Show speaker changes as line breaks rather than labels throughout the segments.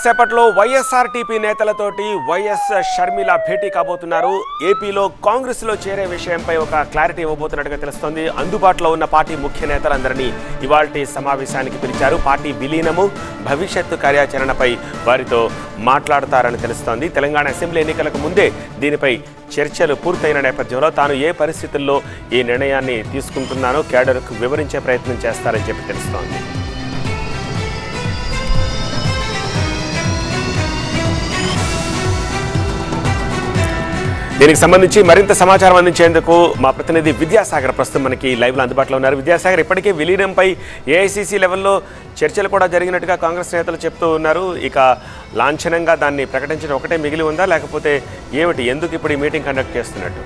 కాసేపట్లో YSRTP నేతలతోటి YS Sharmila భేటీ కాబోతున్నారు ఏపీలో కాంగ్రెస్ లో చేరే విషయంపై ఒక క్లారిటీ ఇవ్వబోతున్నట్టుగా తెలుస్తోంది అందుబాటులో ఉన్న పార్టీ ముఖ్య నేతలందరినీ ఇవాల్టి సమావేశానికి పిలిచారు పార్టీ విలీనము భవిష్యత్తు కార్యాచరణపై వారితో మాట్లాడతారని తెలుస్తోంది తెలంగాణ అసెంబ్లీ ఎన్నికలకు ముందే దీనిపై చర్చలు పూర్తయిన నేపథ్యంలో తాను ఏ పరిస్థితుల్లో ఈ నిర్ణయాన్ని తీసుకుంటున్నానో కేడర్కు వివరించే ప్రయత్నం చేస్తారని చెప్పి తెలుస్తోంది దీనికి సంబంధించి మరింత సమాచారం అందించేందుకు మా ప్రతినిధి విద్యాసాగర్ ప్రస్తుతం మనకి లైవ్లో అందుబాటులో ఉన్నారు విద్యాసాగర్ ఇప్పటికే విలీనంపై ఏఐసీసీ లెవెల్లో చర్చలు కూడా జరిగినట్టుగా కాంగ్రెస్ నేతలు చెప్తూ ఉన్నారు ఇక లాంఛనంగా దాన్ని ప్రకటించడం ఒకటే మిగిలి ఉందా లేకపోతే ఏమిటి ఎందుకు ఇప్పుడు ఈ మీటింగ్ కండక్ట్ చేస్తున్నట్టు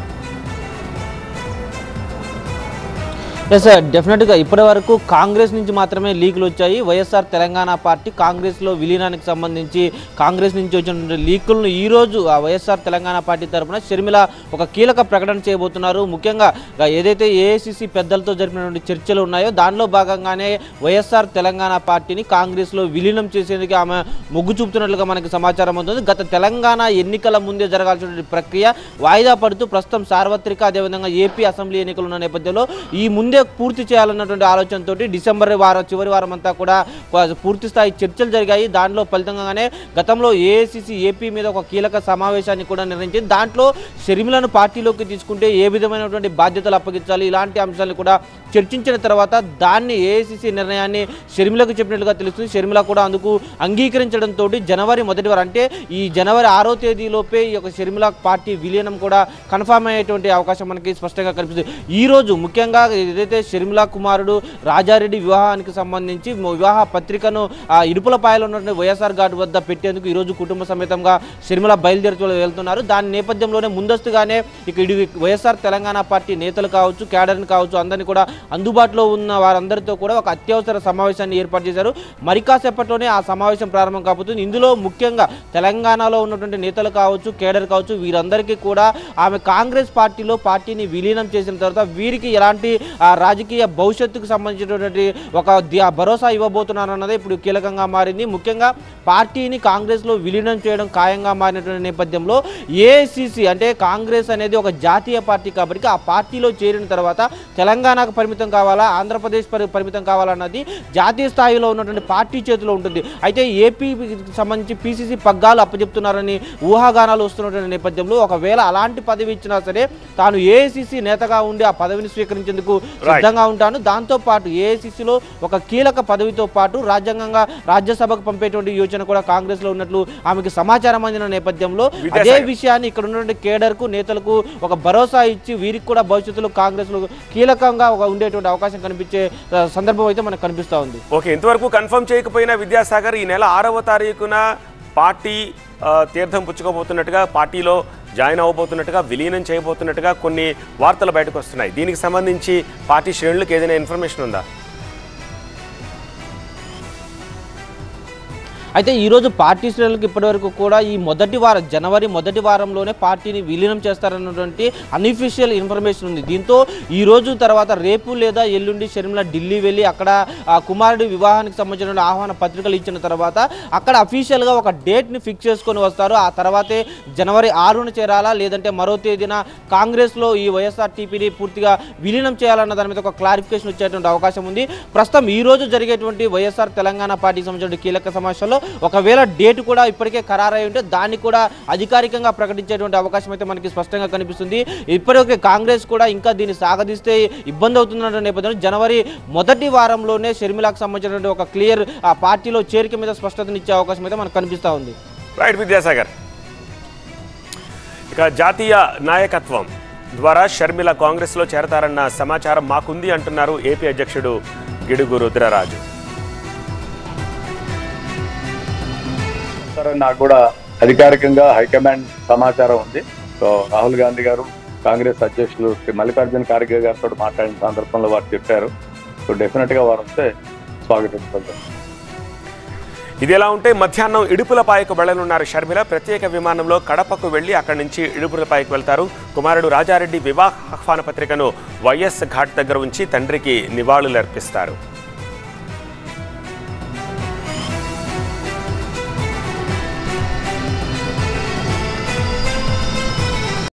ఎస్ సార్ డెఫినెట్గా ఇప్పటి వరకు కాంగ్రెస్ నుంచి మాత్రమే లీకులు వచ్చాయి వైఎస్ఆర్ తెలంగాణ పార్టీ కాంగ్రెస్లో విలీనానికి సంబంధించి కాంగ్రెస్ నుంచి వచ్చినటువంటి లీకులను ఈ రోజు ఆ వైఎస్ఆర్ తెలంగాణ పార్టీ తరఫున షర్మిల ఒక కీలక ప్రకటన చేయబోతున్నారు ముఖ్యంగా ఆ ఏదైతే ఏఐసిసి పెద్దలతో జరిపినటువంటి చర్చలు ఉన్నాయో దానిలో భాగంగానే వైఎస్ఆర్ తెలంగాణ పార్టీని కాంగ్రెస్లో విలీనం చేసేందుకు ఆమె మొగ్గు చూపుతున్నట్లుగా మనకి సమాచారం అవుతుంది గత తెలంగాణ ఎన్నికల ముందే జరగాల్సినటువంటి ప్రక్రియ వాయిదా పడుతూ ప్రస్తుతం సార్వత్రిక అదేవిధంగా ఏపీ అసెంబ్లీ ఎన్నికలు ఉన్న నేపథ్యంలో ఈ ముందే పూర్తి చేయాలన్నటువంటి ఆలోచనతో డిసెంబర్ వారం చివరి వారం అంతా కూడా కొ- పూర్తి స్థాయి చర్చలు జరిగాయి దానిలో ఫలితంగానే గతంలో ఏఐసిసి ఏపీ మీద ఒక కీలక సమావేశాన్ని కూడా నిర్ణయించింది దాంట్లో షర్మిలను పార్టీలోకి తీసుకుంటే ఏ విధమైనటువంటి బాధ్యతలు అప్పగించాలి ఇలాంటి అంశాలను కూడా చర్చించిన తర్వాత దాన్ని ఏఐసిసి నిర్ణయాన్ని షర్మిలకు చెప్పినట్లుగా తెలుస్తుంది షర్మిల కూడా అందుకు అంగీకరించడంతో జనవరి మొదటి వారం అంటే ఈ జనవరి ఆరో తేదీలోపే ఈ యొక్క షర్మిల పార్టీ విలీనం కూడా కన్ఫామ్ అయ్యేటువంటి అవకాశం మనకి స్పష్టంగా కనిపిస్తుంది ఈ రోజు ముఖ్యంగా ఏదైతే షర్మిల కుమారుడు రాజారెడ్డి వివాహానికి సంబంధించి మొ- వివాహ పత్రికను ఆ ఇడుపులపాయలో ఉన్నటువంటి వైఎస్ఆర్ ఘాట్ వద్ద పెట్టేందుకు ఈ రోజు కుటుంబ సమేతంగా షర్మిల బయలుదేరుతూ వెళ్తున్నారు దాని నేపథ్యంలోనే ముందస్తుగానే ఇక ఇటు వైఎస్ఆర్ తెలంగాణ పార్టీ నేతలు కావచ్చు క్యాడర్ని కావచ్చు అందరినీ కూడా అందుబాటులో ఉన్న వారందరితో కూడా ఒక అత్యవసర సమావేశాన్ని ఏర్పాటు చేశారు మరి కాసేపట్లోనే ఆ సమావేశం ప్రారంభం కాబోతుంది ఇందులో ముఖ్యంగా తెలంగాణలో ఉన్నటువంటి నేతలు కావచ్చు కేడర్ కావచ్చు వీరందరికీ కూడా ఆమె కాంగ్రెస్ పార్టీలో పార్టీని విలీనం చేసిన తర్వాత వీరికి ఎలాంటి ఆ, రాజకీయ భవిష్యత్తుకు సంబంధించినటువంటి ఒక ది- భరోసా ఇవ్వబోతున్నారన్నదే ఇప్పుడు కీలకంగా మారింది ముఖ్యంగా పార్టీని కాంగ్రెస్లో విలీనం చేయడం ఖాయంగా మారినటువంటి నేపథ్యంలో ఏఐసిసి అంటే కాంగ్రెస్ అనేది ఒక జాతీయ పార్టీ కాబట్టి ఆ పార్టీలో చేరిన తర్వాత తెలంగాణకు పరిమితం కావాలా ఆంధ్రప్రదేశ్ పరి పరిమితం కావాలన్నది జాతీయ స్థాయిలో ఉన్నటువంటి పార్టీ చేతిలో ఉంటుంది అయితే ఏపీకి సంబంధించి పీసీసీ పగ్గాలు అప్పచెప్తున్నారని ఊహాగానాలు వస్తున్నటువంటి నేపథ్యంలో ఒకవేళ అలాంటి పదవి ఇచ్చినా సరే తాను ఏఐసిసి నేతగా ఉండి ఆ పదవిని స్వీకరించేందుకు సిద్ధంగా ఉంటాను దాంతో పాటు ఏఐసిసిలో ఒక కీలక పదవితో పాటు రాజ్యాంగంగా రాజ్యసభకు పంపేటువంటి యోచన కూడా కాంగ్రెస్ లో ఉన్నట్లు ఆమెకి సమాచారం అందిన నేపథ్యంలో అదే
విద్యాసాగర్.
విషయాన్ని ఇక్కడ ఉన్నటువంటి కేడర్ కు నేతలకు ఒక భరోసా ఇచ్చి వీరికి కూడా భవిష్యత్తులో కాంగ్రెస్ లో కీలకంగా ఒక ఉండేటువంటి అవకాశం కనిపించే ఆ, సందర్భం అయితే మనకు కనిపిస్తా ఉంది
ఓకే ఇంతవరకు కన్ఫర్మ్ చేయకపోయినా విద్యాసాగర్ ఈ నెల ఆరవ తారీఖున పార్టీ ఆ, తీర్థం పుచ్చుకోబోతున్నట్టుగా పార్టీలో జాయిన్ అవ్వబోతున్నట్టుగా విలీనం చేయబోతున్నట్టుగా కొన్ని వార్తలు బయటకు వస్తున్నాయి దీనికి సంబంధించి పార్టీ శ్రేణులకు ఏదైనా ఇన్ఫర్మేషన్ ఉందా
అయితే ఈ రోజు పార్టీ శ్రేణులకు ఇప్పటివరకు కూడా ఈ మొదటి వారం జనవరి మొదటి వారంలోనే పార్టీని విలీనం చేస్తారన్నటువంటి అన్అఫీషియల్ ఇన్ఫర్మేషన్ ఉంది దీంతో ఈ రోజు తర్వాత రేపు లేదా ఎల్లుండి షర్మిల ఢిల్లీ వెళ్ళి అక్కడ ఆ కుమారుడి వివాహానికి సంబంధించిన ఆహ్వాన పత్రికలు ఇచ్చిన తర్వాత అక్కడ అఫీషియల్గా ఒక డేట్ని ఫిక్స్ చేసుకొని వస్తారు ఆ తర్వాతే జనవరి ఆరున చేరాలా లేదంటే మరో తేదీన కాంగ్రెస్లో ఈ వైఎస్ఆర్టీపీని పూర్తిగా విలీనం చేయాలన్న దాని మీద ఒక క్లారిఫికేషన్ వచ్చేటువంటి అవకాశం ఉంది ప్రస్తుతం ఈ రోజు జరిగేటువంటి వైఎస్ఆర్ తెలంగాణ పార్టీకి సంబంధించిన కీలక సమావేశంలో ఒకవేళ డేట్ కూడా ఇప్పటికే ఖరారై ఉంటే దాన్ని కూడా అధికారికంగా ప్రకటించేటువంటి అవకాశం అయితే మనకి స్పష్టంగా కనిపిస్తుంది ఇప్పటికే కాంగ్రెస్ కూడా ఇంకా దీన్ని సాగదీస్తే ఇబ్బంది అవుతున్న నేపథ్యంలో జనవరి మొదటి వారంలోనే షర్మిలాకు సంబంధించినటువంటి ఒక క్లియర్ ఆ పార్టీలో చేరిక మీద స్పష్టతనిచ్చే అవకాశం అయితే మనకు కనిపిస్తూ ఉంది
రైట్ విద్యాసాగర్ ఇక జాతీయ నాయకత్వం ద్వారా షర్మిల కాంగ్రెస్లో చేరతారన్న సమాచారం మాకుంది అంటున్నారు ఏపీ అధ్యక్షుడు గిడుగు రుద్రరాజు
సరే నాకు కూడా అధికారికంగా హైకమాండ్ సమాచారం ఉంది సో రాహుల్ గాంధీ గారు కాంగ్రెస్ అధ్యక్షులు శ్రీ మల్లికార్జున ఖార్గే గారితో మాట్లాడిన సందర్భంలో వారు చెప్పారు సో డెఫినెట్ గా వారు వస్తే స్వాగతించగలరు
ఇది ఎలా ఉంటే మధ్యాహ్నం ఇడుపులపాయకు వెళ్లనున్నారు షర్మిల ప్రత్యేక విమానంలో కడపకు వెళ్లి అక్కడి నుంచి ఇడుపులపాయకు వెళ్తారు కుమారుడు రాజారెడ్డి వివాహ ఆహ్వాన పత్రికను వైఎస్ ఘాట్ దగ్గర ఉంచి తండ్రికి నివాళులర్పిస్తారు